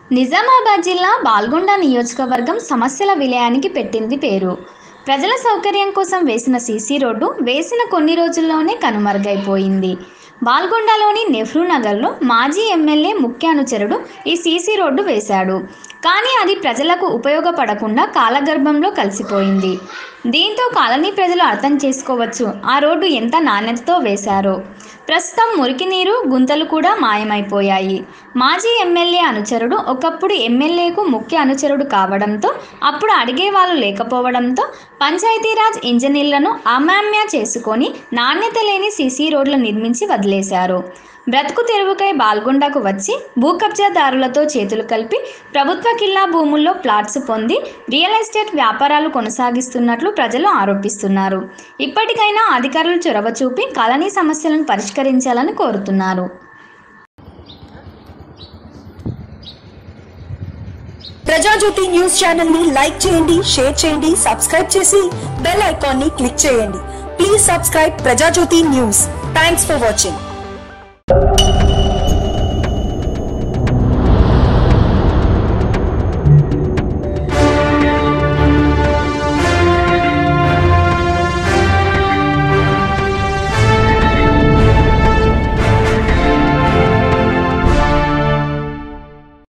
నిజామాబాద్ జిల్లా బాల్గొండ నియోజకవర్గం సమస్యల విలయానికి పెట్టింది పేరు ప్రజల సౌకర్యం కోసం వేసిన సీసీ రోడ్డు వేసిన కొన్ని రోజుల్లోనే కనుమరుగైపోయింది బాల్గొండలోని నెహ్రూ నగర్లో మాజీ ఎమ్మెల్యే ముఖ్య అనుచరుడు ఈ సీసీ రోడ్డు వేశాడు కానీ అది ప్రజలకు ఉపయోగపడకుండా కాలగర్భంలో కలిసిపోయింది దీంతో కాలనీ ప్రజలు అర్థం చేసుకోవచ్చు ఆ రోడ్డు ఎంత నాణ్యతతో వేశారో ప్రస్తుతం మురికి నీరు గుంతలు కూడా మాయమైపోయాయి మాజీ ఎమ్మెల్యే అనుచరుడు ఒకప్పుడు ఎమ్మెల్యేకు ముఖ్య అనుచరుడు కావడంతో అప్పుడు అడిగే వాళ్ళు లేకపోవడంతో పంచాయతీరాజ్ ఇంజనీర్లను అమామ్య చేసుకొని నాణ్యత లేని సీసీ రోడ్లు నిర్మించి వదిలేశారు బ్రతుకు తెరువుకై బాల్గొండకు వచ్చి భూ కబ్జాదారులతో చేతులు కలిపి ప్రభుత్వ కిల్లా భూముల్లో ప్లాట్స్ పొంది రియల్ ఎస్టేట్ వ్యాపారాలు కొనసాగిస్తున్నట్లు ప్రజలు ఆరోపిస్తున్నారు ఇప్పటికైనా అధికారులు చొరవ చూపి కాలనీ సమస్యలను పరిష్కరించాలని కోరుతున్నారు ప్రజాజ్యోతి న్యూస్ ఛానల్ ని లైక్ చేయండి షేర్ చేయండి సబ్స్క్రైబ్ చేసి బెల్ ఐకాన్ ని క్లిక్ చేయండి please subscribe Prajajyothi news thanks for watching